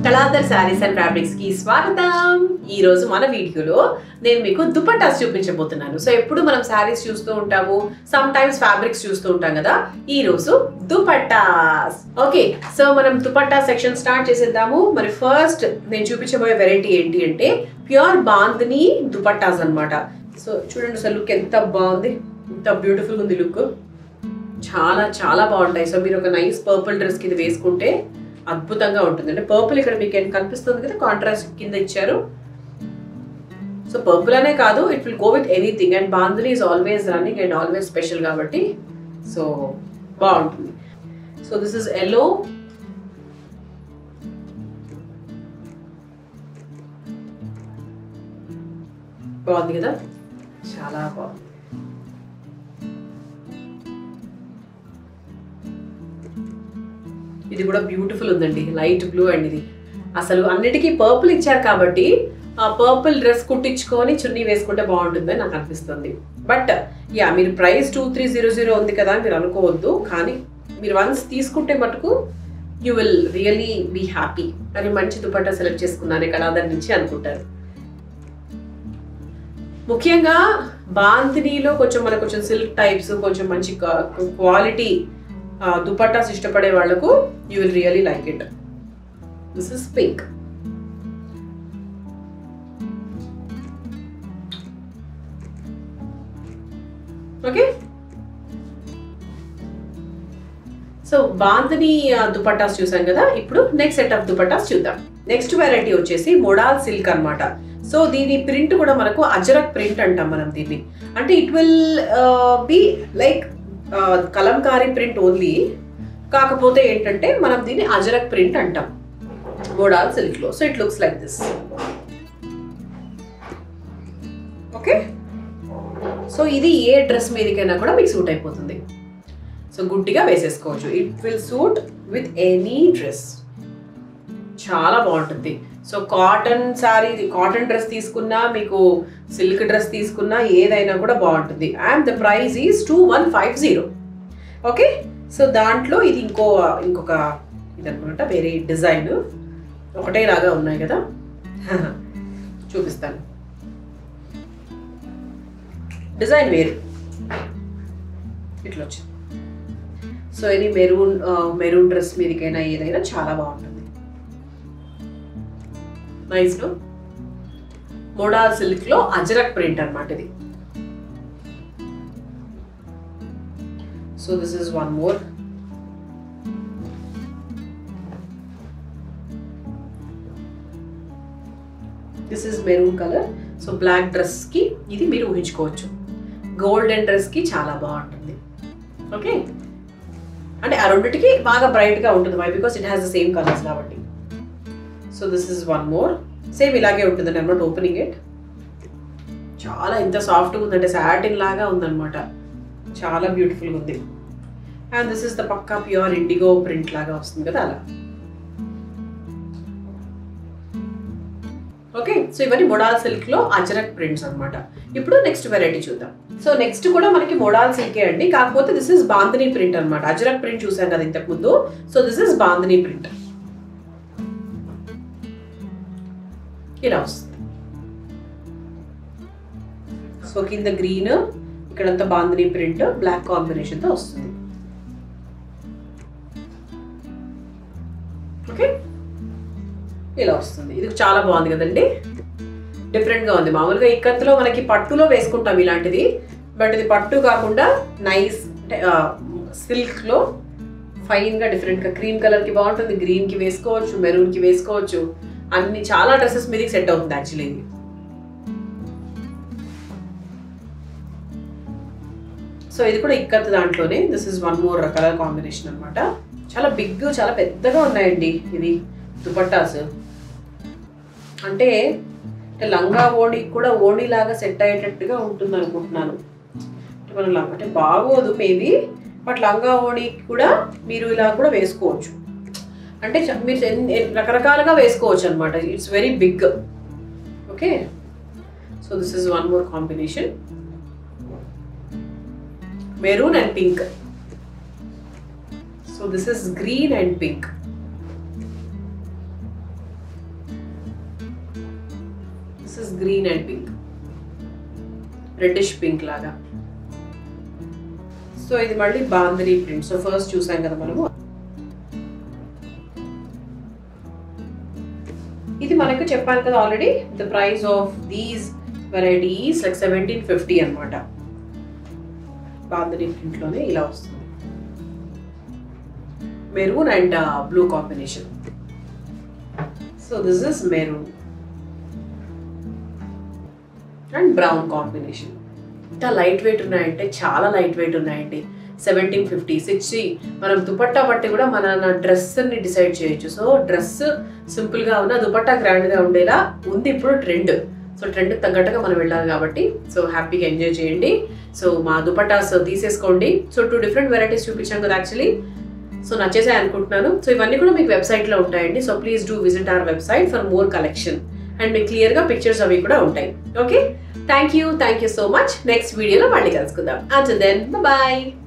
Kaladhar saris and fabrics కి స్వాగతం ఈ రోజు మన వీడియోలో నేను మీకు దుపట్టాస్ చూపించబోతున్నాను సో ఎప్పుడు మనం శారీస్ చూస్తూ ఉంటాము సమ్ టైమ్స్ ఫ్యాబ్రిక్స్ చూస్తూ ఉంటాం కదా ఈ రోజు దుపట్టాస్ ఓకే సో మనం దుపట్టా సెక్షన్ స్టార్ట్ చేసేద్దాము మరి ఫస్ట్ నేను చూపించబోయే వెరైటీ ఏంటి అంటే ప్యూర్ బాంద్ని దుపట్టాస్ అన్నమాట సో చూడండి అసలు లుక్ ఎంత బాగుంది ఎంత బ్యూటిఫుల్ ఉంది లుక్ చాలా చాలా బాగుంటాయి సో మీరు ఒక నైస్ పర్పుల్ డ్రెస్ కింద వేసుకుంటే అద్భుతంగా ఉంటుంది అంటే పర్పుల్ ఇక్కడ మీకు ఏం కనిపిస్తుంది కదా కాంట్రాస్ట్ కింద ఇచ్చారు సో పర్పుల్ అనే కాదు it will go with anything and bandhani is always running and always special కాబట్టి సో బాగుంటుంది సో దిస్ ఇస్ ఎల్లో బాగుంది కదా చాలా బాగుంది ఇది కూడా బ్యూటిఫుల్ ఉందండి లైట్ బ్లూ అండ్ ఇది అసలు అన్నిటికీ పర్పుల్ ఇచ్చారు కాబట్టి ఆ పర్పుల్ డ్రెస్ కుట్టించుకొని చున్నీ వేసుకుంటే బాగుంటుందని నాకు అనిపిస్తుంది బట్ యా మీరు price two three zero zero ఉంది కదా అని మీరు అనుకోవద్దు కానీ మీరు వన్స్ తీసుకుంటే మటుకు you will really be happy అని మంచి దుపట్టా సెలెక్ట్ చేసుకున్నాను ఇక్కడ దాని నుంచి అనుకుంటారు ముఖ్యంగా బాంతినీలో కొంచెం మనకు కొంచెం సిల్క్ టైప్స్ కొంచెం మంచి క్వాలిటీ దుపట్టాస్ ఇష్టపడే వాళ్ళకు you will really like it this is pink okay so bandhani dupattas చూసాం కదా ఇప్పుడు నెక్స్ట్ సెట్ ఆఫ్ దుపట్టాస్ చూద్దాం నెక్స్ట్ వెరైటీ వచ్చేసి మొడాల్ సిల్క్ అన్నమాట సో దీని ప్రింట్ కూడా మనకు అజరక్ ప్రింట్ అంటాం మనం దీన్ని అంటే it will be like kalamkari print only కాకపోతే ఏంటంటే మనం దీన్ని అజరక్ ప్రింట్ అంటాం మోడాల్ సిల్క్ లో so it looks like this okay so ఇది ఏ డ్రెస్ మీదకైనా కూడా మీకు సూట్ అయిపోతుంది సో గుడ్డిగా వేసేసుకోవచ్చు it will suit with any dress చాలా బాగుంటుంది so cotton sari cotton dress తీసుకున్నా మీకు సిల్క్ డ్రెస్ తీసుకున్నా ఏదైనా కూడా బాగుంటుంది and the price is two one five zero okay so దాంట్లో ఇది ఇంకో ఇంకొక ఇదనమాట వేరే డిజైన్ ఒకటేలాగా ఉన్నాయి కదా చూపిస్తాను డిజైన్ వేరు ఇట్లా వచ్చింది so any maroon maroon dress మీదకైనా ఏదైనా చాలా బాగుంటుంది నైస్ లో మోడాల్ సిల్క్ లో అజరక్ ప్రింట్ అనమాట ఇది so this is one more this is maroon colour so black dress కి ఇది మీరు ఊహించుకోవచ్చు గోల్డెన్ డ్రెస్ కి చాలా బాగుంటుంది ఓకే అంటే ఆ రెండింటికి బాగా బ్రైట్ గా ఉంటుంది why because it has the same colours కాబట్టి so this is one more same ఇలాగే ఉంటుంది ఐమ్ నాట్ ఓపెనింగ్ ఇట్ చాలా ఇంత సాఫ్ట్గా ఉందంటే సాటిన్ లాగా ఉందన్నమాట చాలా బ్యూటిఫుల్గా ఉంది అండ్ దిస్ ఇస్ ద పక్కా ప్యూర్ ఇండిగో ప్రింట్ లాగా వస్తుంది కదా అలా ఓకే సో ఇవన్నీ మొడాల్ సిల్క్ లో అజరక్ ప్రింట్స్ అనమాట ఇప్పుడు నెక్స్ట్ వెరైటీ చూద్దాం సో నెక్స్ట్ కూడా మనకి మొడాల్ సిల్కే అండి కాకపోతే దిస్ ఇస్ బాంధనీ ప్రింట్ అనమాట అజరక్ ప్రింట్ చూసాం కదా ఇంతకు ముందు so this is bandhani print ఇలా వస్తుంది సో కింద గ్రీన్ ఇక్కడంతా బాంధనీ ప్రింట్ బ్లాక్ కాంబినేషన్తో వస్తుంది ఓకే ఇలా వస్తుంది ఇది చాలా బాగుంది కదండి డిఫరెంట్గా ఉంది మామూలుగా ఇక్కత్తులో మనకి పట్టులో వేసుకుంటాం ఇలాంటిది బట్ ఇది పట్టు కాకుండా నైస్ సిల్క్లో ఫైన్గా డిఫరెంట్గా క్రీమ్ కలర్కి బాగుంటుంది గ్రీన్కి వేసుకోవచ్చు మెరూన్కి వేసుకోవచ్చు అన్ని చాలా డ్రెస్సెస్ మీదకి సెట్ అవుతుంది యాక్చువల్లీ ఇది సో ఇది కూడా ఇక్కత్ దాంట్లోనే this is one more colour combination అనమాట చాలా బిగ్ చాలా పెద్దగా ఉన్నాయండి ఇది దుపట్టాస్ అంటే లంగా ఓణి కూడా ఓణి లాగా సెట్ అయ్యేటట్టుగా ఉంటుంది అనుకుంటున్నాను అంటే మనం అంటే బాగోదు మేబీ బట్ లంగా ఓణి కూడా మీరు ఇలా కూడా వేసుకోవచ్చు అంటే మీరు రకరకాలుగా వేసుకోవచ్చు అనమాట it's very big okay so this is one more combination maroon and pink so this is green and pink green and pink reddish pink లాగా సో ఇది మళ్ళీ బాందరీ ప్రింట్ సో ఫస్ట్ చూసాం కదా మనము ఇది మనకు చెప్పాను కదా already the price of these varieties like seventeen fifty అనమాట బాందరీ ప్రింట్లోనే ఇలా వస్తుంది maroon and blue combination so this is maroon and brown combination ఇంత లైట్ వెయిట్ ఉన్నాయంటే చాలా లైట్ వెయిట్ ఉన్నాయండి సెవెంటీన్ ఫిఫ్టీస్ ఇచ్చి మనం దుపట్టా బట్టి కూడా మన డ్రెస్ని డిసైడ్ చేయొచ్చు సో డ్రెస్ సింపుల్గా ఉన్న దుపట్టా గ్రాండ్గా ఉండేలా ఉంది ఇప్పుడు ట్రెండ్ సో ట్రెండ్కి తగ్గట్టుగా మనం వెళ్ళాలి కాబట్టి సో హ్యాపీగా ఎంజాయ్ చేయండి సో మా దుపట్టాస్ తీసేసుకోండి సో టూ డిఫరెంట్ వెరైటీస్ చూపించాం కదా యాక్చువల్లీ సో నచ్చేసాయి అనుకుంటున్నాను సో ఇవన్నీ కూడా మీకు వెబ్సైట్లో ఉంటాయండి so please do visit our website for more collection and మీకు క్లియర్గా పిక్చర్స్ అవి కూడా ఉంటాయి okay thank you thank you so much నెక్స్ట్ వీడియోలో మళ్ళీ కలుసుకుందాం అండ్ దెన్ బాయ్